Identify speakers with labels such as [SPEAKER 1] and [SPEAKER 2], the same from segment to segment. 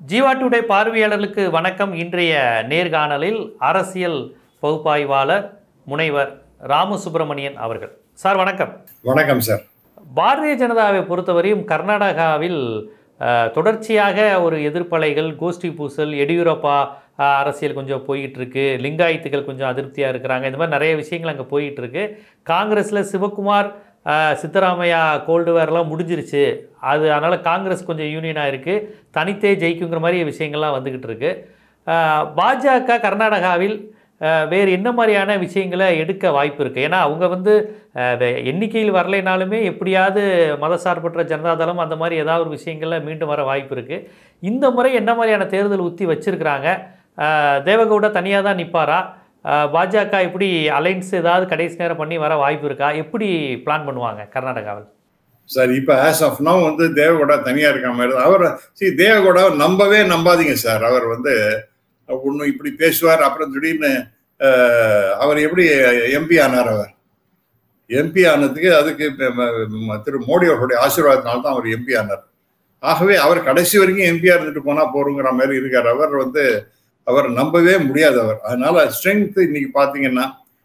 [SPEAKER 1] Jeeva today பார்வையாளர்களுக்கு வணக்கம் இன்றைய நேர்காணலில் அரசியல் பகுப்பாய்வாளர் முனைவர் ராமசுப்பிரமணியன் அவர்கள் சார் வணக்கம்
[SPEAKER 2] வணக்கம் சார்
[SPEAKER 1] பாரதிய ஜனதாவை பொறுத்தவரையும் கர்நாடகாவில் அஹ், தொடர்ச்சியாக ஒரு எதிர்ப்பலைகள் கோஷ்டி பூசல் எடியூரப்பா அஹ், அரசியல் கொஞ்சம் போயிட்டு இருக்கு லிங்காயத்துகள் கொஞ்சம் அதிருப்தியாக இருக்கிறாங்க இந்த மாதிரி நிறைய விஷயங்கள் அங்கே போயிட்டு இருக்கு காங்கிரஸில் சிவகுமார் அஹ், சித்தராமையா கோல்டு வேர்லாம் முடிஞ்சிருச்சு அது அதனால் காங்கிரஸ் கொஞ்சம் யூனியனாக இருக்குது தனித்தே ஜெயிக்குங்கிற மாதிரி விஷயங்கள்லாம் வந்துக்கிட்டு இருக்கு அஹ், பாஜக கர்நாடகாவில் அஹ், வேறு என்ன மாதிரியான விஷயங்களை எடுக்க வாய்ப்பு இருக்குது ஏன்னா அவங்க வந்து அஹ், வே- எண்ணிக்கையில் வரலைனாலுமே எப்படியாவது மதசார்பற்ற ஜனதாதளம் அந்த மாதிரி ஏதாவது ஒரு விஷயங்களில் மீண்டும் வர வாய்ப்பு இருக்குது இந்த முறை என்ன மாதிரியான தேர்தல் உத்தி வச்சுருக்கிறாங்க தேவகவுடா தனியாக தான் நிற்பாரா பாஜக இப்படி அலைன்ஸ் ஏதாவது கடைசி நேரம் பண்ணி வர வாய்ப்பு இருக்கா எப்படி பிளான் பண்ணுவாங்க கர்நாடகாவில்
[SPEAKER 2] சார் இப்போ ஆஸ் ஆஃப் நோ வந்து தேவகோடா தனியா இருக்க மாதிரி தான். அவர் சி தேவகோடா நம்பவே நம்பாதீங்க சார் அவர் வந்து ஒன்றும் இப்படி பேசுவார் அப்புறம் திடீர்னு அஹ், அவர் எப்படி எம்பி ஆனார் அவர் எம்பி ஆனதுக்கு அதுக்கு இப்ப ம- ம- திரு மோடி அவர்களுடைய ஆசீர்வாதத்தினால தான் அவர் எம்பி ஆனார் ஆகவே அவர் கடைசி வரைக்கும் எம்பியா இருந்துட்டு போனா போறோங்கிற மாதிரி இருக்கார் அவர் வந்து அவர் நம்பவே முடியாது அவர் அதனால ஸ்ட்ரென்த் இன்னைக்கு பாத்தீங்கன்னா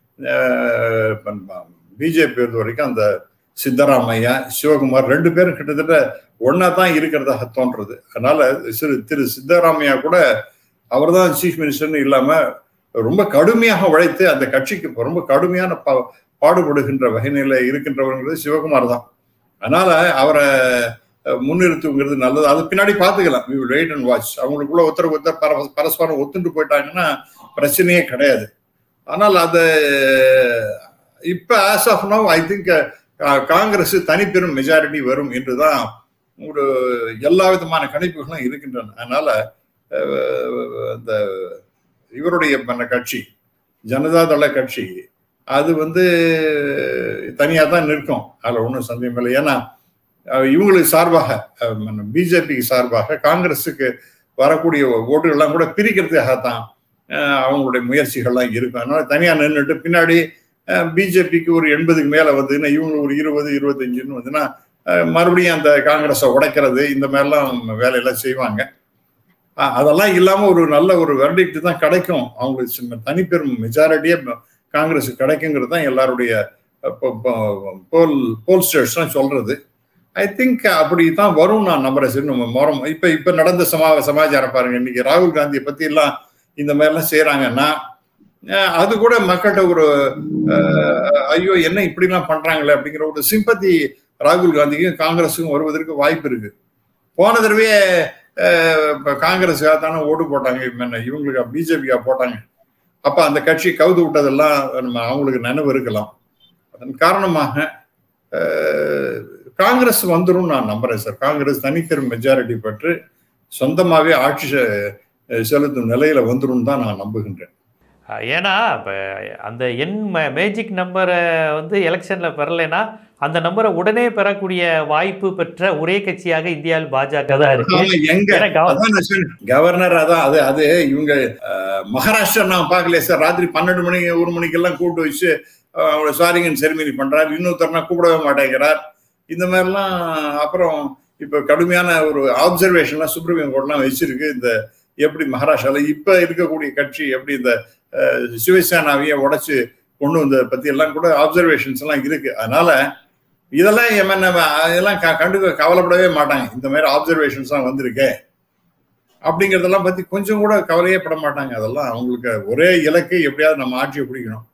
[SPEAKER 2] பிஜேபி பொறுத்த வரைக்கும் அந்த சித்தராமையா சிவகுமார் ரெண்டு பேரும் கிட்டத்தட்ட ஒன்னா தான் இருக்கிறதாக தோன்றது அதனால சிறு திரு சித்தராமையா கூட அவர் தான் சீஃப் மினிஸ்டர்னு இல்லாம ரொம்ப கடுமையாக உழைத்து அந்த கட்சிக்கு ரொம்ப கடுமையான பா- பாடுபடுகின்ற வகையில இருக்கின்றவங்கிறது சிவகுமார் தான் அதனால அவரை அஹ், முன்னிறுத்துங்கிறது நல்லது அது பின்னாடி பார்த்துக்கலாம் வெயிட் அண்ட் வாட்ச் அவங்களுக்குள்ள ஒருத்தருக்கு ஒருத்தர் பர- பரஸ்பரம் ஒத்துண்டு போயிட்டாங்கன்னா பிரச்சனையே கிடையாது ஆனால் அது இப்ப as of now I think Congress தனிப்பெரும் மெஜாரிட்டி வரும் என்றுதான் ஒரு எல்லா விதமான கணிப்புகளும் இருக்கின்றன அதனால அஹ், அந்த இவருடைய பண்ண கட்சி ஜனதாதள கட்சி அது வந்து தனியாக தான் நிற்கும் அதில் ஒன்றும் சந்தேகம் இல்லை ஏன்னா அஹ், இவங்களுக்கு சார்பாக பிஜேபிக்கு சார்பாக காங்கிரஸுக்கு வரக்கூடிய ஓட்டுகள்லாம் கூட பிரிக்கிறதுக்காகத்தான் அஹ், அவங்களுடைய முயற்சிகள்லாம் இருக்கும் அதனால தனியாக நின்றுட்டு பின்னாடி பிஜேபிக்கு ஒரு எண்பதுக்கு மேலே வந்ததுன்னா இவங்க ஒரு இருபது இருபத்தஞ்சுன்னு வந்துன்னா அஹ், மறுபடியும் அந்த காங்கிரஸை உடைக்கிறது இந்த மாதிரிலாம் வேலையெல்லாம் செய்வாங்க அஹ், அதெல்லாம் இல்லாமல் ஒரு நல்ல ஒரு வெர்டிக்ட் தான் கிடைக்கும் அவங்களுக்கு சின்ன தனிப்பெரும் மெஜாரிட்டியே காங்கிரஸ் கிடைக்குங்கிறது தான் எல்லாருடைய அஹ், பொ- பொ- போல் போல்ஸ்டர்ஸ் தான் சொல்றது ஐ திங்க் அப்படி தான் வரும் நான் நம்புறேன் சரி நம்ம மரம் இப்ப இப்ப நடந்த சமா சமாச்சாரம் பாருங்க இன்னைக்கு ராகுல் காந்தியை பத்தி எல்லாம் இந்த மாதிரிலாம் செய்யறாங்கன்னா அஹ், அது கூட மக்கள்கிட்ட ஒரு அஹ், ஐயோ என்ன இப்படிலாம் பண்றாங்களே அப்படிங்கிற ஒரு சிம்பத்தி ராகுல் காந்திக்கும் காங்கிரஸுக்கும் வருவதற்கு வாய்ப்பு இருக்கு போன தடவையே அஹ், இப்ப காங்கிரஸுக்காக தானே ஓட்டு போட்டாங்க இப்ப என்ன இவங்களுக்கு பிஜேபிக்கா போட்டாங்க அப்ப அந்த கட்சி கவுது விட்டதெல்லாம் நம்ம அவங்களுக்கு நினைவு இருக்கலாம் அதன் காரணமாக அஹ், காங்கிரஸ் வந்துரும் நான் நம்புறேன் சார் காங்கிரஸ் தனிப்பெரும் மெஜாரிட்டி பெற்று சொந்தமாவே ஆட்சி செ- செலுத்தும் நிலையில வந்துரும் தான் நான் நம்புகின்றேன்
[SPEAKER 1] அஹ் ஏன்னா இப்போ அந்த எண் மேஜிக் நம்பரை வந்து எலெக்ஷனில் பெறலைன்னா அந்த நம்பரை உடனே பெறக்கூடிய வாய்ப்பு பெற்ற ஒரே கட்சியாக இந்தியாவில் பாஜக தான் இருக்கு
[SPEAKER 2] ஆமா, எங்க
[SPEAKER 1] ஏன்னா கவ-
[SPEAKER 2] அதான் நான் சொன்னேன். கவர்னர் அதான் அது அது இவங்க அஹ், மகாராஷ்டிரா நான் பார்க்கல சார் ராத்திரி பன்னெண்டு மணி ஒரு மணிக்கெல்லாம் கூப்பிட்டு வச்சு அஹ், அவங்கள சாரிங்கன் செரிமனி பண்றார் இன்னொருத்தர்னா கூப்பிடவே மாட்டேங்கிறார் இந்த மாதிரிலாம் அப்புறம் இப்ப கடுமையான ஒரு ஆப்சர்வேஷன்லாம் சுப்ரீம் கோர்ட்லாம் வச்சிருக்கு இந்த எப்படி மகாராஷ்டிரால இப்ப இருக்கக்கூடிய கட்சி எப்படி இந்த அஹ், சிவசேனாவையே உடைச்சு கொண்டு வந்ததை பத்தி எல்லாம் கூட ஆப்சர்வேஷன்ஸ் எல்லாம் இருக்கு அதனால இதெல்லாம் என்ன இதெல்லாம் க- கண்டு கவலைப்படவே மாட்டாங்க இந்த மாதிரி ஆப்சர்வேஷன்ஸ் எல்லாம் வந்திருக்கே அப்படிங்கறதெல்லாம் பத்தி கொஞ்சம் கூட கவலையே பட மாட்டாங்க அதெல்லாம் அவங்களுக்கு ஒரே இலக்கு எப்படியாவது நம்ம ஆட்சியை பிடிக்கணும்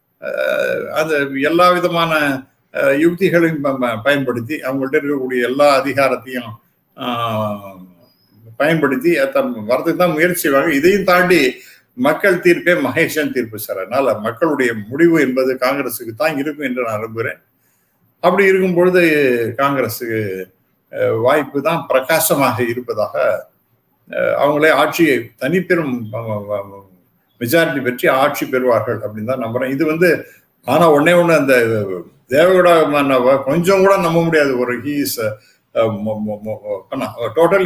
[SPEAKER 2] அஹ் அந்த எல்லா விதமான அஹ், யுக்திகளையும் ப- ப- பயன்படுத்தி அவங்கள்ட்ட இருக்கக்கூடிய எல்லா அதிகாரத்தையும் ஆஹ், பயன்படுத்தி தம் வரதுக்கு தான் முயற்சி செய்வாங்க இதையும் தாண்டி மக்கள் தீர்ப்பே மகேஷன் தீர்ப்பு சார் அதனால மக்களுடைய முடிவு என்பது காங்கிரஸுக்கு தான் இருக்கும் என்று நான் நம்புகிறேன் அப்படி இருக்கும் பொழுது காங்கிரஸுக்கு அஹ், வாய்ப்பு தான் பிரகாசமாக இருப்பதாக அஹ், அவங்களே ஆட்சியை தனிப்பெரும் மெஜாரிட்டி பெற்று ஆட்சி பெறுவார்கள் அப்படின்னு தான் நம்புறேன் இது வந்து ஆனா ஒன்னே ஒண்ணு அந்த தேவகோடா மன்னவ கொஞ்சம் கூட நம்ப முடியாது ஒரு ஹீஸ் டோட்டலி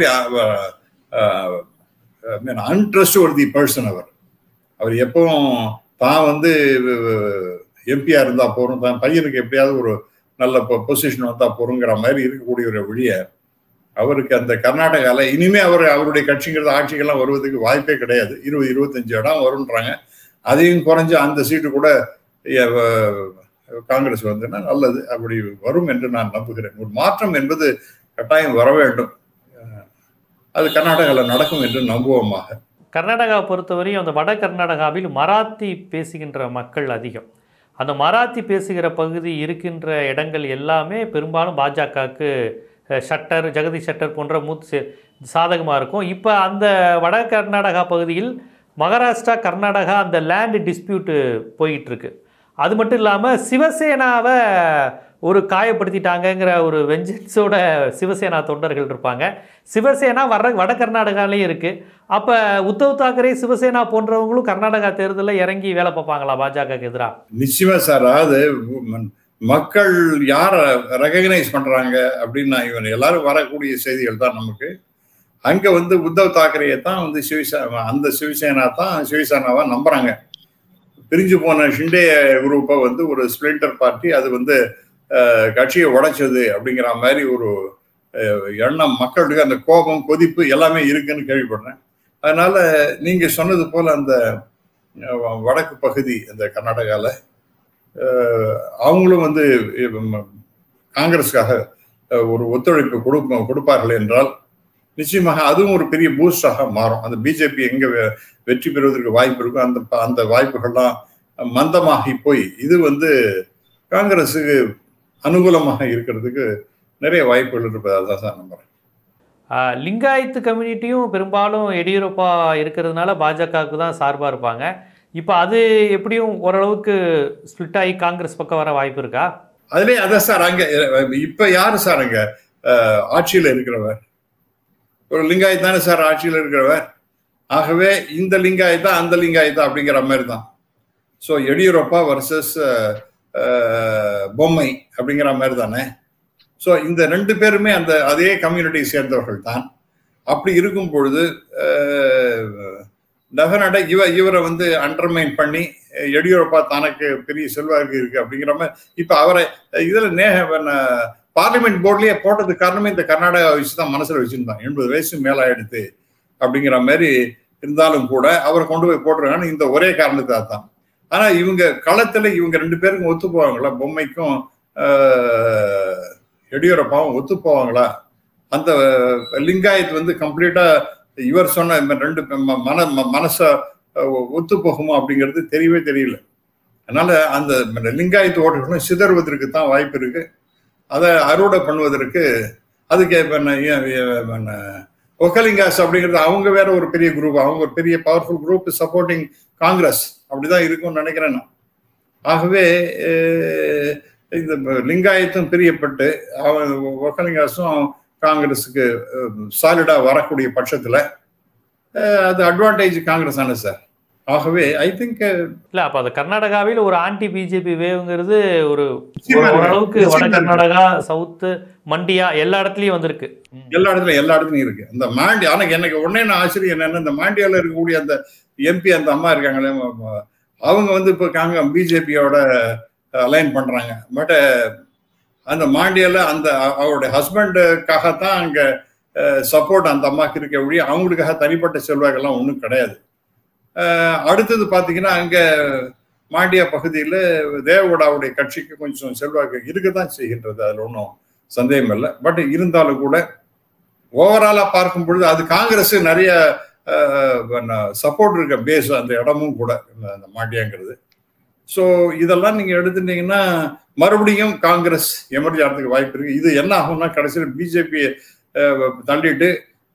[SPEAKER 2] அன்ட்ரஸ்ட் ஒரு தி பர்சன் அவர் அவர் எப்பவும் தான் வந்து எம்பியா இருந்தா போறோம் தான் பையனுக்கு எப்படியாவது ஒரு நல்ல பொசிஷன் வந்தா போறோங்கிற மாதிரி இருக்கக்கூடிய ஒரு வழிய அவருக்கு அந்த கர்நாடகால இனிமே அவர் அவருடைய கட்சிங்கிறது ஆட்சிகள்லாம் வருவதற்கு வாய்ப்பே கிடையாது இருபது இருபத்தஞ்சு இடம் வரும்ன்றாங்க அதையும் குறைஞ்சு அந்த சீட்டு கூட எ- வ- காங்கிரஸ் வந்துன்னா நல்லது அப்படி வரும் என்று நான் நம்புகிறேன் ஒரு மாற்றம் என்பது கட்டாயம் வர வேண்டும் அஹ் அது கர்நாடகாவில் நடக்கும் என்று நம்புவோமாக
[SPEAKER 1] கர்நாடகாவை பொறுத்தவரையும் அந்த வட கர்நாடகாவில் மராத்தி பேசுகின்ற மக்கள் அதிகம் அந்த மராத்தி பேசுகிற பகுதி இருக்கின்ற இடங்கள் எல்லாமே பெரும்பாலும் பாஜகவுக்கு ஷட்டர் ஜெகதீஷ் ஷட்டர் போன்ற மூத் சாதகமாக இருக்கும் இப்போ அந்த வட கர்நாடகா பகுதியில் மகாராஷ்டிரா கர்நாடகா அந்த லேண்ட் டிஸ்பியூட்டு போயிட்டு இருக்கு அது மட்டும் இல்லாமல் சிவசேனாவை ஒரு காயப்படுத்திட்டாங்கங்கிற ஒரு வெஞ்சன்ஸோட சிவசேனா தொண்டர்கள் இருப்பாங்க சிவசேனா வர வட கர்நாடகாலையும் இருக்குது அப்போ உத்தவ் தாக்கரே சிவசேனா போன்றவங்களும் கர்நாடகா தேர்தலில் இறங்கி வேலை பார்ப்பாங்களா பாஜகவுக்கு எதிராக
[SPEAKER 2] நிச்சயமா சார் அதாவது ம- மக்கள் யார ரெகக்னைஸ் பண்றாங்க அப்படின்னா இவன் எல்லாரும் வரக்கூடிய செய்திகள் தான் நமக்கு அங்க வந்து உத்தவ் தாக்கரேயை தான் வந்து சிவசேனா அந்த சிவசேனா தான் சிவசேனாவா நம்புறாங்க பிரிஞ்சு போன ஷிண்டே குரூப்பை வந்து ஒரு ஸ்பிளிண்டர் பார்ட்டி அது வந்து அஹ், கட்சியை உடைச்சது அப்படிங்கிற மாதிரி ஒரு அஹ், எண்ணம் மக்களுக்கு அந்த கோபம் கொதிப்பு எல்லாமே இருக்குன்னு கேள்விப்படுறேன் அதனால நீங்க சொன்னது போல அந்த அஹ், வடக்கு பகுதி அந்த கர்நாடகால அஹ், அவங்களும் வந்து இவ்- காங்கிரஸுக்காக அஹ், ஒரு ஒத்துழைப்பு கொடுப்ப கொடுப்பார்கள் என்றால் நிச்சயமாக அதுவும் ஒரு பெரிய பூஸ்டாக மாறும் அந்த பிஜேபி எங்க வெ- வெற்றி பெறுவதற்கு வாய்ப்பு இருக்கோ அந்த ப- அந்த வாய்ப்புகள்லாம் மந்தமாகி போய் இது வந்து காங்கிரஸுக்கு அனுகூலமாக இருக்கிறதுக்கு நிறைய வாய்ப்புகள் இருப்பதாக தான் சார் நம்புறேன்
[SPEAKER 1] ஆஹ், லிங்காயத்து கம்யூனிட்டியும் பெரும்பாலும் எடியூரப்பா இருக்கிறதுனால பாஜகவுக்கு தான் சார்பாக இருப்பாங்க இப்போ அது எப்படியும் ஓரளவுக்கு ஸ்பிளிட் ஆகி காங்கிரஸ் பக்கம் வர வாய்ப்பு இருக்கா
[SPEAKER 2] அதுலயே அதான் சார் அங்க அஹ், இப்ப யாரு சார் அங்க அஹ், ஆட்சியில இருக்கிறவர் ஒரு லிங்காயத் தானே சார் ஆட்சியில இருக்கிறவர் ஆகவே இந்த லிங்காயத்தா அந்த லிங்காயத்தா அப்படிங்கிற மாதிரி தான் ஸோ எடியூரப்பா வர்சஸ் பொம்மை அப்படிங்கிற மாதிரி தானே ஸோ இந்த ரெண்டு பேருமே அந்த அதே கம்யூனிட்டி சேர்ந்தவர்கள் தான் அப்படி இருக்கும் பொழுது டெஃபினட்டா இவ இவரை வந்து அண்டர்மைன் பண்ணி அஹ், எடியூரப்பா தனக்கு பெரிய செல்வாக்கு இருக்கு அப்படிங்கிற மாதிரி இப்ப அவரை இதுல நேக பார்லிமெண்ட் போர்ட்லயே போட்டதுக்கு காரணமே இந்த கர்நாடகா வச்சு தான் மனசுல வச்சிருந்தான் எண்பது வயசு மேல ஆயிடுத்து அப்படிங்கிற மாதிரி இருந்தாலும் கூட அவரை கொண்டு போய் போட்டுருக்கான்னு இந்த ஒரே காரணத்தாக தான் ஆனா இவங்க களத்துல இவங்க ரெண்டு பேருக்கும் ஒத்து போவாங்களா பொம்மைக்கும் ஆஹ், எடியூரப்பாவும் ஒத்து போவாங்களா அந்த லிங்காயத் வந்து கம்ப்ளீட்டா இவர் சொன்ன இந்த ரெண்டு ம- மன ம- மனச அஹ், ஒத்து போகுமா அப்படிங்கிறது தெரியவே தெரியல அதனால அந்த லிங்காயத்து ஓட்டுகளும் சிதறுவதற்கு தான் வாய்ப்பு இருக்கு அதை அறுவடை பண்ணுவதற்கு அதுக்கு இப்ப என்ன, ஏ- ஏ- என்ன, ஒக்கலிங்காஸ் அப்படிங்கிறது அவங்க வேற ஒரு பெரிய குரூப் அவங்க ஒரு பெரிய பவர்ஃபுல் குரூப் சப்போர்ட்டிங் காங்கிரஸ் அப்படிதான் இருக்கும்னு நினைக்கிறேன் நான் ஆகவே அஹ், இந்த லிங்காயத்தும் பிரியப்பட்டு அவன் ஒக்கலிங்காஸும் காங்கிரஸுக்கு சாலிடா வரக்கூடிய பட்சத்துல அஹ், அது அட்வான்டேஜ் காங்கிரஸ் தானே சார் ஆகவே ஐ திங்க்
[SPEAKER 1] இல்லை அப்போ அது கர்நாடகாவில் ஒரு ஆன்டி பிஜேபி வேவ்ங்கிறது ஒரு
[SPEAKER 2] நிச்சயமா
[SPEAKER 1] ஒரு-
[SPEAKER 2] இருக்கு.
[SPEAKER 1] ஓரளவுக்கு வட
[SPEAKER 2] நிச்சயமா இருக்கு.
[SPEAKER 1] கர்நாடகா சவுத்து மண்டியா எல்லா இடத்துலையும் வந்திருக்கு ம்.
[SPEAKER 2] எல்லா இடத்துலயும் எல்லா இடத்துலயும் இருக்கு இந்த மாண்டி ஆனா எனக்கு உடனே நான் ஆச்சரியம் என்னன்னா இந்த மாண்டியால இருக்கக்கூடிய அந்த எம்பி அந்த அம்மா இருக்காங்களே ம- ம- அவங்க வந்து இப்போ காங்க பிஜேபியோட அலைன் பண்றாங்க பட் அந்த மாண்டியால அந்த அ- அவருடைய ஹஸ்பண்டுக்காகத்தான் அங்க சப்போர்ட் அந்த அம்மாக்கு இருக்க ஒழிய அவங்களுக்காக தனிப்பட்ட செல்வாக்கெல்லாம் ஒன்றும் கிடையாது அஹ், அடுத்தது பாத்தீங்கன்னா அங்க மாண்டியா பகுதியில் தேவகவுடாவுடைய கட்சிக்கு கொஞ்சம் செல்வாக்கு இருக்கத்தான் செய்கின்றது அதுல ஒன்றும் சந்தேகம் இல்லை பட் இருந்தாலும் கூட ஓவராலா பார்க்கும் பொழுது அது காங்கிரஸ் நிறைய சப்போர்ட் இருக்க பேஸ் அந்த இடமும் கூட இந்த- அந்த மாட்டியாங்கிறது ஸோ இதெல்லாம் நீங்க எடுத்துட்டீங்கன்னா மறுபடியும் காங்கிரஸ் எமர்ஜி ஆகிறதுக்கு வாய்ப்பு இருக்கு இது என்ன ஆகும்னா கடைசியில் பிஜேபி தள்ளிட்டு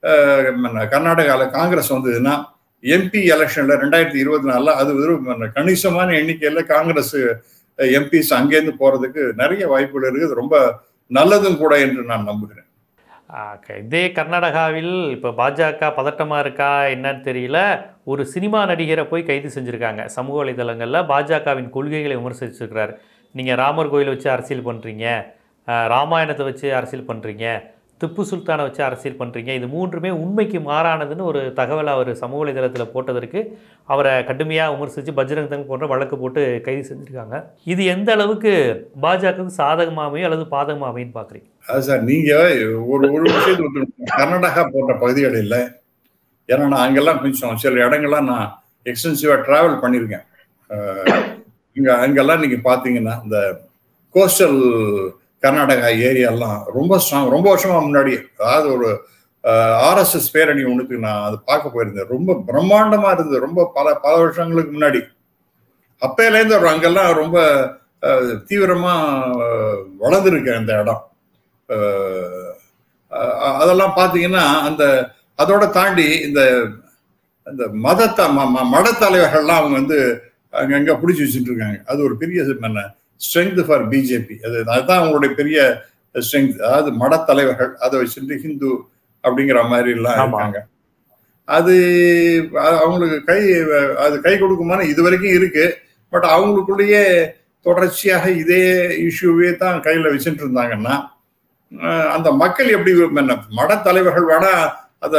[SPEAKER 2] கர்நாடகாவில் காங்கிரஸ் வந்ததுன்னா எம்பி எலெக்ஷன்ல ரெண்டாயிரத்தி இருபத்தி நாலுல அது ஒரு கணிசமான எண்ணிக்கையில காங்கிரஸ் எம்பிஸ் அங்கேருந்து போறதுக்கு நிறைய வாய்ப்புகள் இருக்குது அது ரொம்ப நல்லதும் கூட என்று நான் நம்புகிறேன்
[SPEAKER 1] ஓகே இதே கர்நாடகாவில் இப்போ பாஜக பதட்டமாக இருக்கா என்னன்னு தெரியல ஒரு சினிமா நடிகரை போய் கைது செஞ்சுருக்காங்க சமூக வலைதளங்களில் பாஜகவின் கொள்கைகளை விமர்சிச்சிருக்கிறார் நீங்கள் ராமர் கோயில் வச்சு அரசியல் பண்ணுறீங்க ராமாயணத்தை வச்சு அரசியல் பண்ணுறீங்க திப்பு சுல்தானை வச்சு அரசியல் பண்ணுறீங்க இது மூன்றுமே உண்மைக்கு மாறானதுன்னு ஒரு தகவலை அவர் சமூக வலைதளத்தில் போட்டதற்கு அவரை கடுமையாக விமர்சித்து பஜ்ரங் தங் போன்ற வழக்கு போட்டு கைது செஞ்சுருக்காங்க இது எந்த அளவுக்கு பாஜகவுக்கு சாதகமாகவே அல்லது பாதகமாகவேன்னு பார்க்குறீங்க
[SPEAKER 2] அது சார் நீங்க ஒரு ஒரு விஷயத்தை ஒத்துக்கணும். கர்நாடகா போன்ற பகுதிகளில் ஏன்னா நான் அங்கெல்லாம் கொஞ்சம் சில இடங்கள்லாம் நான் எக்ஸ்டென்சிவா டிராவல் பண்ணியிருக்கேன் அஹ், இங்க அங்கெல்லாம் நீங்க பாத்தீங்கன்னா இந்த கோஸ்டல் கர்நாடகா ஏரியாலாம் ரொம்ப ஸ்ட்ராங் ரொம்ப வருஷமா முன்னாடி அதாவது ஒரு ஆர்எஸ்எஸ் பேரணி ஒன்றுக்கு நான் அது பார்க்க போயிருந்தேன் ரொம்ப பிரம்மாண்டமா இருந்தது ரொம்ப பல பல வருஷங்களுக்கு முன்னாடி அப்பையிலேருந்து ஒரு அங்கெல்லாம் ரொம்ப அஹ், தீவிரமா அஹ், வளர்ந்துருக்கு அந்த இடம் அஹ், அஹ், அதெல்லாம் பார்த்தீங்கன்னா அந்த அதோட தாண்டி இந்த இந்த மதத்த ம- ம- மடத்தலைவர்கள்லாம் அவங்க வந்து அங்கங்க பிடிச்சி வச்சுட்டு இருக்காங்க அது ஒரு பெரிய ஸ்ட்ரென்த் ஃபார் பிஜேபி அது அதுதான் அவங்களுடைய பெரிய ஸ்ட்ரென்த் அதாவது மடத்தலைவர்கள் அதை வச்சுட்டு ஹிந்து அப்படிங்கிற மாதிரி எல்லாம்
[SPEAKER 1] ஆமா.
[SPEAKER 2] இருக்காங்க அது அ- அவங்களுக்கு கை அது கை கொடுக்குமான்னு இது வரைக்கும் இருக்கு பட் அவங்களுக்குள்ளேயே தொடர்ச்சியாக இதே இஷ்யூவே தான் கையில வச்சுட்டு இருந்தாங்கன்னா அஹ், அந்த மக்கள் எப்படி என்ன, மடத்தலைவர்கள் வேணா அதை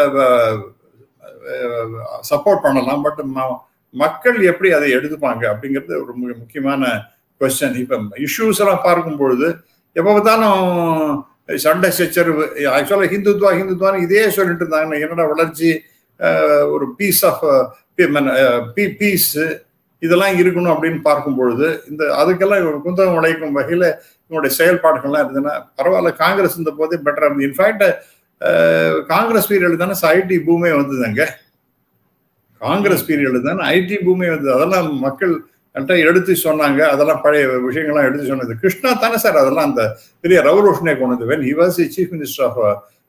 [SPEAKER 2] சப்போர்ட் பண்ணலாம் பட் மக்கள் எப்படி அதை எடுத்துப்பாங்க அப்படிங்கிறது ஒரு மிக முக்கியமான கொஸ்டின் இப்ப இஷ்யூஸ் எல்லாம் பார்க்கும் பொழுது எப்ப பார்த்தாலும் சண்டை சச்சரவு ஆக்சுவலா ஹிந்துத்வா ஹிந்துத்வான்னு இதே சொல்லிட்டு இருந்தாங்க என்னடா வளர்ச்சி அஹ், ஒரு பீஸ் ஆஃப் பீஸ் இதெல்லாம் இருக்கணும் அப்படின்னு பார்க்கும் பொழுது இந்த அதுக்கெல்லாம் இவங்க குந்தகம் உழைக்கும் வகையில இவங்களுடைய செயல்பாடுகள்லாம் இருந்ததுன்னா பரவாயில்ல காங்கிரஸ் இந்த போதே பெட்டரா இருந்தது இன்ஃபேக்ட் காங்கிரஸ் பீரியட் தானே ஐடி பூமே வந்தது அங்க காங்கிரஸ் பீரியட் தானே ஐடி பூமே வந்தது அதெல்லாம் மக்கள் என்கிட்ட எடுத்து சொன்னாங்க அதெல்லாம் பழைய விஷயங்கள்லாம் எடுத்து சொன்னது கிருஷ்ணா தானே சார் அதெல்லாம் அந்த பெரிய ரெவல்யூஷனே கொண்டது when he was chief minister of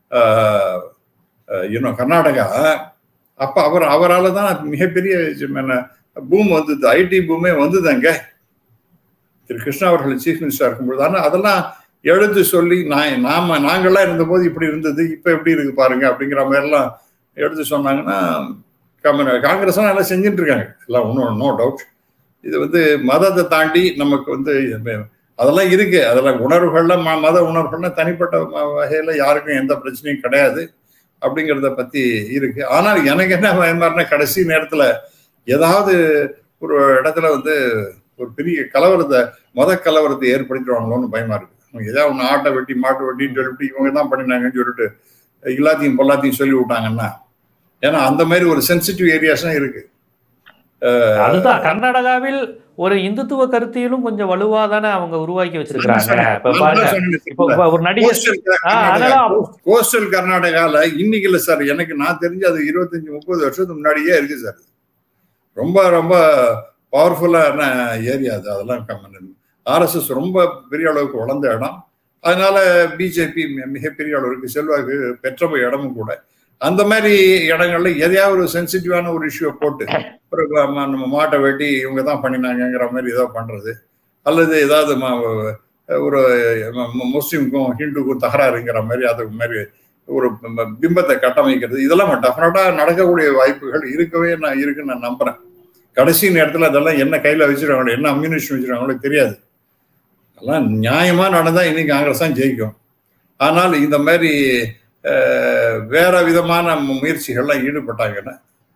[SPEAKER 2] you know Karnataka அப்ப அவர் அவரால் தான் மிகப்பெரிய பூம் வந்தது ஐடி பூமே வந்தது அங்க திரு கிருஷ்ணா அவர்கள் சீஃப் மினிஸ்டர் இருக்கும்போது ஆனால் அதெல்லாம் எடுத்து சொல்லி நான் நாம நாங்கள்லாம் இருந்தபோது இப்படி இருந்தது இப்போ எப்படி இருக்கு பாருங்க அப்படிங்கிற மாதிரிலாம் எடுத்து சொன்னாங்கன்னா கம்யூன- காங்கிரஸ் எல்லாம் நல்லா செஞ்சுட்டு இருக்காங்க எல்லாம் ஒன்றும் நோ டவுட் இது வந்து மதத்தை தாண்டி நமக்கு வந்து அதெல்லாம் இருக்கு அதெல்லாம் உணர்வுகள்லாம் ம- மத உணர்வுகள்லாம் தனிப்பட்ட ம- வகையில யாருக்கும் எந்த பிரச்சனையும் கிடையாது அப்படிங்கிறத பத்தி இருக்கு ஆனால் எனக்கு என்ன பயமாருன்னா கடைசி நேரத்துல ஏதாவது ஒரு இடத்துல வந்து ஒரு பெரிய கலவரத்தை மத கலவரத்தை ஏற்படுத்திடுவாங்களோன்னு பயமா இருக்கு அவங்க ஏதாவது ஒன்று ஆட்டை வெட்டி மாட்டு வெட்டின்னு சொல்லிட்டு இவங்க தான் பண்ணினாங்கன்னு சொல்லிட்டு எல்லாத்தையும் பொல்லாத்தையும் சொல்லி விட்டாங்கன்னா ஏன்னா அந்த மாதிரி ஒரு சென்சிட்டிவ் ஏரியாஸும் இருக்கு
[SPEAKER 1] அதுதான் கர்நாடகாவில் ஒரு இந்துத்துவ கருத்தியலும் கொஞ்சம் வலுவா தானே அவங்க உருவாக்கி வச்சிருக்காங்க இப்ப பாருங்க இப்போ இப்ப ஒரு நடிகர் ஆ, அதெல்லாம்
[SPEAKER 2] கோஸ்டல் கர்நாடகால இன்னைக்கு இல்ல சார் எனக்கு நான் தெரிஞ்சு அது இருபத்தஞ்சு முப்பது வருஷத்துக்கு முன்னாடியே இருக்கு சார் ரொம்ப ரொம்ப பவர்ஃபுல்லான ஏரியா அது அதெல்லாம் ஆர்எஸ்எஸ் ரொம்ப பெரிய அளவுக்கு வளர்ந்த இடம் அதனால பிஜேபி மிகப்பெரிய அளவுக்கு செல்வாக்கு பெற்ற இடமும் கூட அந்த மாதிரி இடங்கள்ல எதையாவது ஒரு சென்சிட்டிவான ஒரு இஷ்யூவை போட்டு ஒரு ம- நம்ம மாட்டை வெட்டி இவங்க தான் பண்ணினாங்கங்கிற மாதிரி ஏதோ பண்றது அல்லது ஏதாவது ம- ஒரு ம- முஸ்லிம்க்கும் ஹிந்துக்கும் தகராறுங்கிற மாதிரி அது மாதிரி ஒரு ப- பிம்பத்தை கட்டமைக்கிறது இதெல்லாம் டெஃபினட்டா நடக்கக்கூடிய வாய்ப்புகள் இருக்கவே நான் இருக்குன்னு நான் நம்புறேன் கடைசி நேரத்துல அதெல்லாம் என்ன கையில வச்சிருக்காங்களோ என்ன அம்யூனிஷன் வச்சிருக்காங்களோ தெரியாது அதெல்லாம் நியாயமா நடந்தா இன்னைக்கு காங்கிரஸ் தான் ஜெயிக்கும் ஆனால் இந்த மாதிரி அஹ், வேற விதமான மு- முயற்சிகள்லாம் ஈடுபட்டாங்கன்னா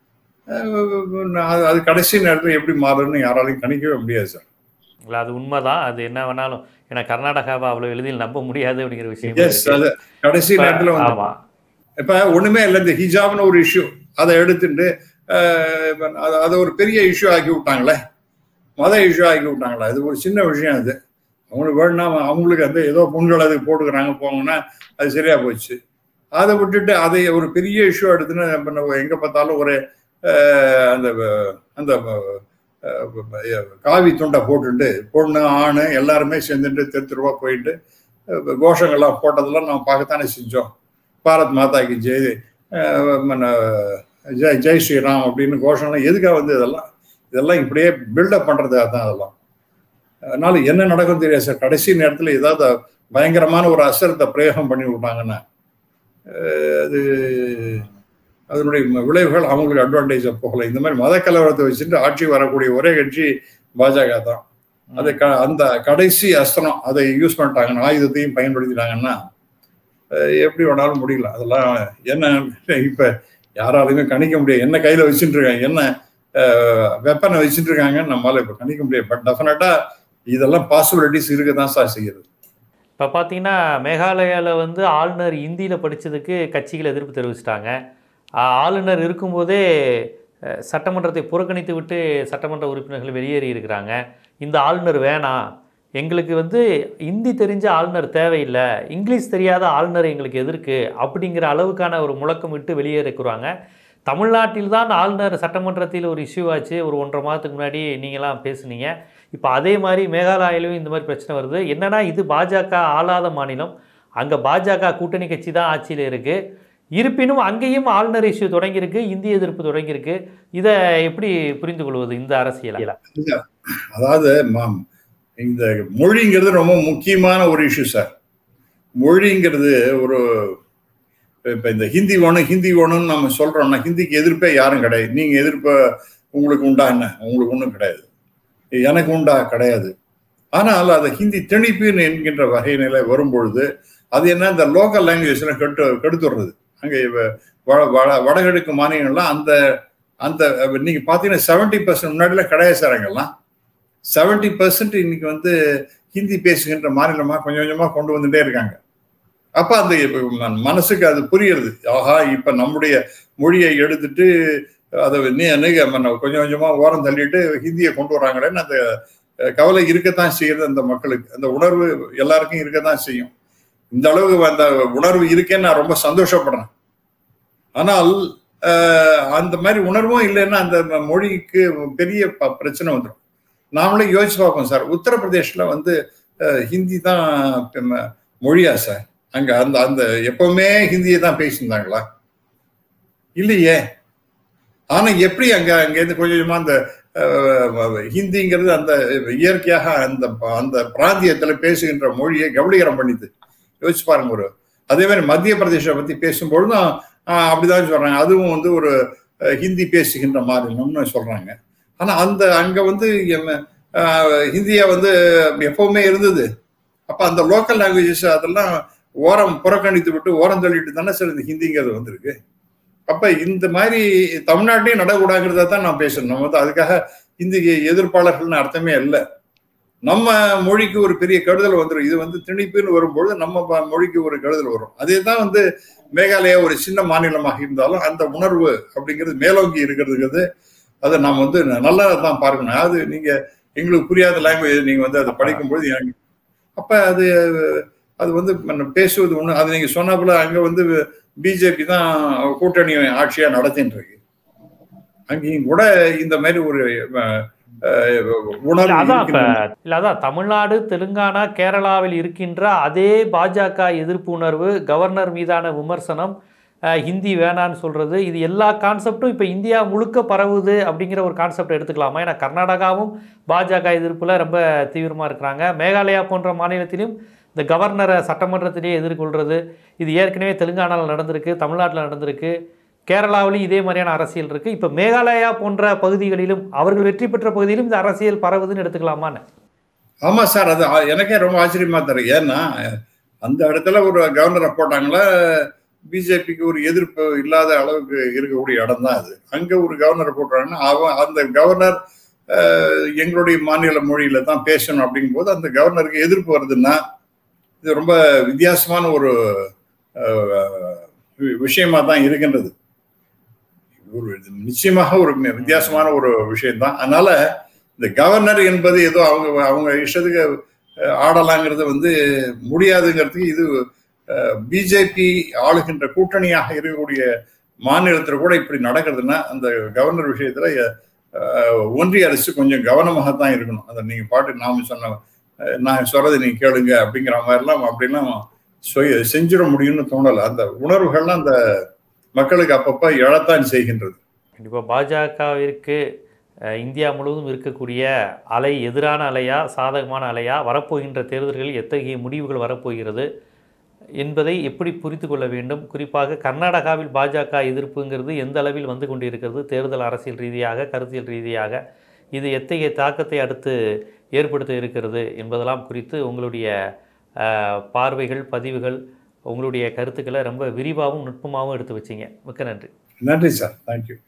[SPEAKER 2] அஹ், அது- அது கடைசி நேரத்தில் எப்படி மாறும்னு யாராலையும் கணிக்கவே முடியாது சார்
[SPEAKER 1] இல்ல அது உண்மைதான் அது என்ன வேணாலும் ஏன்னா கர்நாடகாவை அவ்வளவு எளிதில் நம்ப முடியாது அப்படிங்கிற விஷயம்
[SPEAKER 2] எஸ்
[SPEAKER 1] இருக்கு.
[SPEAKER 2] அது கடைசி
[SPEAKER 1] இப்ப-
[SPEAKER 2] நேரத்தில் வந்து
[SPEAKER 1] ஆமா
[SPEAKER 2] இப்ப ஒண்ணுமே இல்லை இந்த ஹிஜாப்னு ஒரு இஷ்யூ அதை எடுத்துட்டு அஹ், இப்ப அது- அதை ஒரு பெரிய இஷ்யூ ஆக்கி விட்டாங்களே மத இஷ்யூ ஆக்கி விட்டாங்களே அது ஒரு சின்ன விஷயம் அது அவங்களுக்கு வேணும்னா அவங்களுக்கு அந்த ஏதோ பொங்கல் அதுக்கு போட்டுக்கிறாங்க போங்கன்னா அது சரியா போச்சு அதை விட்டுட்டு அதை ஒரு பெரிய இஷ்யூ எடுத்துன்னு இப்ப நம்ம எங்க பார்த்தாலும் ஒரு அஹ், அந்த அந்த அஹ், காவி துண்டை போட்டுட்டு பொண்ணு ஆண் எல்லாருமே சேர்ந்துட்டு தெரு தெருவா போயிட்டு அஹ், கோஷங்கள்லாம் போட்டதெல்லாம் நம்ம பார்க்கத்தானே செஞ்சோம் பாரத் மாதா கி ஜெய் அஹ், மன்ன, ஜெய் ஜெய் ஸ்ரீராம் அப்படின்னு கோஷம்லாம் எதுக்காக வந்து இதெல்லாம் இதெல்லாம் இப்படியே பில்டப் பண்றதுக்காக தான் அதெல்லாம் அதனால என்ன நடக்கும் தெரியாது சார் கடைசி நேரத்தில் ஏதாவது பயங்கரமான ஒரு அசரத்தை பிரயோகம் பண்ணி விட்டாங்கன்னா அஹ், அது அதனுடைய விளைவுகள் அவங்களுக்கு அட்வான்டேஜ் போகல இந்த மாதிரி மத கலவரத்தை வச்சுட்டு ஆட்சி வரக்கூடிய ஒரே கட்சி பாஜக தான் அதை க அந்த கடைசி அஸ்திரம் அதை யூஸ் பண்ணிட்டாங்கன்னா ஆயுதத்தையும் பயன்படுத்திட்டாங்கன்னா அஹ், எப்படி வேணாலும் முடியல அதெல்லாம் என்ன இப்ப யாராலுமே கணிக்க முடியாது என்ன கையில வச்சுட்டு இருக்காங்க என்ன வெப்பனை வச்சுட்டு இருக்காங்கன்னு நம்மளால இப்ப கணிக்க முடியாது பட் டெஃபினட்டா இதெல்லாம் பாசிபிலிட்டிஸ் இருக்க தான் சார் செய்யுது
[SPEAKER 1] இப்போ பார்த்தீங்கன்னா மேகாலயாவில் வந்து ஆளுநர் இந்தியில் படித்ததுக்கு கட்சிகள் எதிர்ப்பு தெரிவிச்சிட்டாங்க ஆ- ஆளுநர் இருக்கும்போதே அஹ், சட்டமன்றத்தை புறக்கணித்து விட்டு சட்டமன்ற உறுப்பினர்கள் வெளியேறி இருக்கிறாங்க இந்த ஆளுநர் வேணாம் எங்களுக்கு வந்து இந்தி தெரிஞ்ச ஆளுநர் தேவையில்லை இங்கிலீஷ் தெரியாத ஆளுநர் எங்களுக்கு எதிர்க்கு அப்படிங்கிற அளவுக்கான ஒரு முழக்கம் விட்டு வெளியேறிக்கிறாங்க தமிழ்நாட்டில் தான் ஆளுநர் சட்டமன்றத்தில் ஒரு இஷ்யூ ஆச்சு ஒரு ஒன்றரை மாதத்துக்கு முன்னாடி நீங்களாம் பேசுனீங்க இப்போ அதே மாதிரி மேகாலயாவிலும் இந்த மாதிரி பிரச்சனை வருது என்னன்னா இது பாஜக ஆளாத மாநிலம் அங்கே பாஜக கூட்டணி கட்சி தான் ஆட்சியில் இருக்குது இருப்பினும் அங்கேயும் ஆளுநர் இஷ்யூ தொடங்கியிருக்கு இந்திய எதிர்ப்பு தொடங்கியிருக்கு இதை எப்படி புரிந்து கொள்வது இந்த அரசியலை
[SPEAKER 2] அதாவது ம- இந்த மொழிங்கிறது ரொம்ப முக்கியமான ஒரு இஷ்யூ சார் மொழிங்கிறது ஒரு இப்ப இந்த ஹிந்தி வேணும் ஹிந்தி வேணும்னு நம்ம சொல்றோம்னா ஹிந்திக்கு எதிர்ப்பே யாரும் கிடையாது நீங்க எதிர்ப்ப உங்களுக்கு உண்டா என்ன உங்களுக்கு ஒன்றும் கிடையாது எனக்கு உண்டா கிடையாது ஆனால் அது ஹிந்தி திணிப்புன்னு என்கின்ற வகையில வரும்பொழுது அது என்ன இந்த லோக்கல் லாங்குவேஜ்ல கெட்டு கெடுத்துடுறது அங்கே வ- வட- வட- வடகிழக்கு மாநிலங்கள்லாம் அந்த அந்த நீங்க பாத்தீங்கன்னா செவன்டி பர்சன்ட் முன்னாடிலாம் கிடையாது சார் அங்கெல்லாம் செவன்டி பர்சன்ட் இன்னைக்கு வந்து ஹிந்தி பேசுகின்ற மாநிலமா கொஞ்சம் கொஞ்சமா கொண்டு வந்துட்டே இருக்காங்க அப்ப அந்த இப்ப ம- மனசுக்கு அது புரியுறது ஆஹா இப்ப நம்முடைய மொழியை எடுத்துட்டு அதை நீ அணுக மன்ன- கொஞ்சம் கொஞ்சமா ஓரம் தள்ளிட்டு ஹிந்தியை கொண்டு வராங்களேன்னு அந்த அஹ், கவலை இருக்கத்தான் செய்யுது அந்த மக்களுக்கு அந்த உணர்வு எல்லாருக்கும் இருக்கத்தான் செய்யும் இந்த அளவுக்கு அந்த உணர்வு இருக்கேன்னு நான் ரொம்ப சந்தோஷப்படுறேன் ஆனால் அஹ், அந்த மாதிரி உணர்வும் இல்லைன்னா அந்த ம- மொழிக்கு பெரிய ப- பிரச்சனை வந்துடும் நாமளே யோசிச்சு பார்ப்போம் சார் உத்தரப்பிரதேஷ்ல வந்து அஹ், ஹிந்தி தான் இப்ப ம- மொழியா சார் அங்க அந்த அந்த எப்பவுமே ஹிந்தியை தான் பேசியிருந்தாங்களா இல்லையே ஆனா எப்படி அங்க அங்க இருந்து கொஞ்சம் கொஞ்சமா அந்த அஹ், ஹிந்திங்கிறது அந்த இயற்கையாக அந்த அந்த பிராந்தியத்துல பேசுகின்ற மொழியை கபலீகரம் பண்ணிது யோசிச்சு பாருங்க ஒரு அதே மாதிரி மத்திய பிரதேச பத்தி பேசும்பொழுதும் ஆஹ், அப்படிதான் சொல்றாங்க அதுவும் வந்து ஒரு அஹ், ஹிந்தி பேசுகின்ற மாநிலம்னு சொல்றாங்க ஆனா அந்த அங்க வந்து எம்ம- ஆஹ், ஹிந்தியா வந்து எப்பவுமே இருந்தது அப்ப அந்த லோக்கல் லாங்குவேஜஸ் அதெல்லாம் ஓரம் புறக்கணித்து விட்டு ஓரம் தள்ளிட்டு தானே சார் இந்த ஹிந்திங்கிறது வந்திருக்கு அப்ப இந்த மாதிரி தமிழ்நாட்டிலையும் நடக்கூடாங்கிறத தான் நான் பேசணும் நம்ம வந்து அதுக்காக இந்திய எதிர்ப்பாளர்கள்னு அர்த்தமே இல்லை நம்ம மொழிக்கு ஒரு பெரிய கெடுதல் வந்துடும் இது வந்து திணிப்புன்னு வரும்பொழுது நம்ம ப- மொழிக்கு ஒரு கெடுதல் வரும் அதே தான் வந்து மேகாலயா ஒரு சின்ன மாநிலமாக இருந்தாலும் அந்த உணர்வு அப்படிங்கிறது மேலோங்கி இருக்கிறதுங்கிறது அதை நாம் வந்து நல்லா தான் பார்க்கணும் அது நீங்க எங்களுக்கு புரியாத லாங்குவேஜ் நீங்க வந்து அதை படிக்கும்பொழுது எனக்கு அப்ப அது அது வந்து நம்ம பேசுவது ஒண்ணு அது நீங்க சொன்னாப்புல அங்க வந்து பிஜேபி தான் கூட்டணி ஆட்சியா நடத்திட்டு இருக்கு அங்கேயும் கூட இந்த மாதிரி ஒரு அஹ், அஹ்,
[SPEAKER 1] இல்ல,
[SPEAKER 2] உணர்வு
[SPEAKER 1] அதான் இப்ப
[SPEAKER 2] இருக்கின்றது.
[SPEAKER 1] இல்ல அதான் தமிழ்நாடு தெலுங்கானா கேரளாவில் இருக்கின்ற அதே பாஜக எதிர்ப்பு உணர்வு கவர்னர் மீதான விமர்சனம் அஹ், ஹிந்தி வேணான்னு சொல்றது இது எல்லா கான்செப்டும் இப்போ இந்தியா முழுக்க பரவுது அப்படிங்கிற ஒரு கான்செப்ட் எடுத்துக்கலாமா ஏன்னா கர்நாடகாவும் பாஜக எதிர்ப்புல ரொம்ப தீவிரமா இருக்கிறாங்க மேகாலயா போன்ற மாநிலத்திலும் இந்த கவர்னரை சட்டமன்றத்திலேயே எதிர்கொள்றது இது ஏற்கனவே தெலுங்கானாவில் நடந்திருக்கு தமிழ்நாட்டில் நடந்திருக்கு கேரளாவிலும் இதே மாதிரியான அரசியல் இருக்கு இப்போ மேகாலயா போன்ற பகுதிகளிலும் அவர்கள் வெற்றி பெற்ற பகுதியிலும் இந்த அரசியல் பரவுதுன்னு எடுத்துக்கலாமான்னு
[SPEAKER 2] ஆமா சார் அது ஆ- எனக்கே ரொம்ப ஆச்சரியமா தரும் ஏன்னா அந்த இடத்துல ஒரு கவர்னரை போட்டாங்களா பிஜேபிக்கு ஒரு எதிர்ப்பு இல்லாத அளவுக்கு இருக்கக்கூடிய இடம் தான் அது அங்க ஒரு கவர்னரை போட்டாங்கன்னா அவன் அந்த கவர்னர் அஹ், எங்களுடைய மாநில மொழியில தான் பேசணும் அப்படிங்கும்போது அந்த கவர்னருக்கு எதிர்ப்பு வருதுன்னா இது ரொம்ப வித்தியாசமான ஒரு அஹ், வி- விஷயமா தான் இருக்கின்றது ஒரு இது நிச்சயமாக ஒரு மி- வித்தியாசமான ஒரு விஷயம்தான் அதனால இந்த கவர்னர் என்பது ஏதோ அவங்க அவங்க இஷ்டத்துக்கு அஹ், ஆடலாங்கிறது வந்து முடியாதுங்கிறதுக்கு இது பிஜேபி ஆளுகின்ற கூட்டணியாக இருக்கக்கூடிய மாநிலத்தில் கூட இப்படி நடக்கிறதுனா அந்த கவர்னர் விஷயத்துல அஹ், ஒன்றிய அரசு கொஞ்சம் கவனமாக தான் இருக்கணும் அதை நீங்க பாட்டு நாம சொன்ன அஹ், நான் சொல்றதை நீங்க கேளுங்க அப்படிங்கிற மாதிரிலாம் அப்படிலாம் சொ- செஞ்சிட முடியும்னு தோணலை அந்த உணர்வுகள்லாம் அந்த மக்களுக்கு அப்பப்ப எழத்தான் செய்கின்றது
[SPEAKER 1] கண்டிப்பாக பாஜகவிற்கு அஹ், இந்தியா முழுவதும் இருக்கக்கூடிய அலை எதிரான அலையா சாதகமான அலையா வரப்போகின்ற தேர்தல்களில் எத்தகைய முடிவுகள் வரப்போகிறது என்பதை எப்படி புரிந்து கொள்ள வேண்டும் குறிப்பாக கர்நாடகாவில் பாஜக எதிர்ப்புங்கிறது எந்த அளவில் வந்து கொண்டிருக்கிறது தேர்தல் அரசியல் ரீதியாக கருத்தியல் ரீதியாக இது எத்தகைய தாக்கத்தை அடுத்து ஏற்படுத்த இருக்கிறது என்பதெல்லாம் குறித்து உங்களுடைய அஹ், பார்வைகள் பதிவுகள் உங்களுடைய கருத்துக்களை ரொம்ப விரிவாகவும் நுட்பமாகவும் எடுத்து வச்சிங்க மிக்க நன்றி
[SPEAKER 2] நன்றி சார் தேங்க்யூ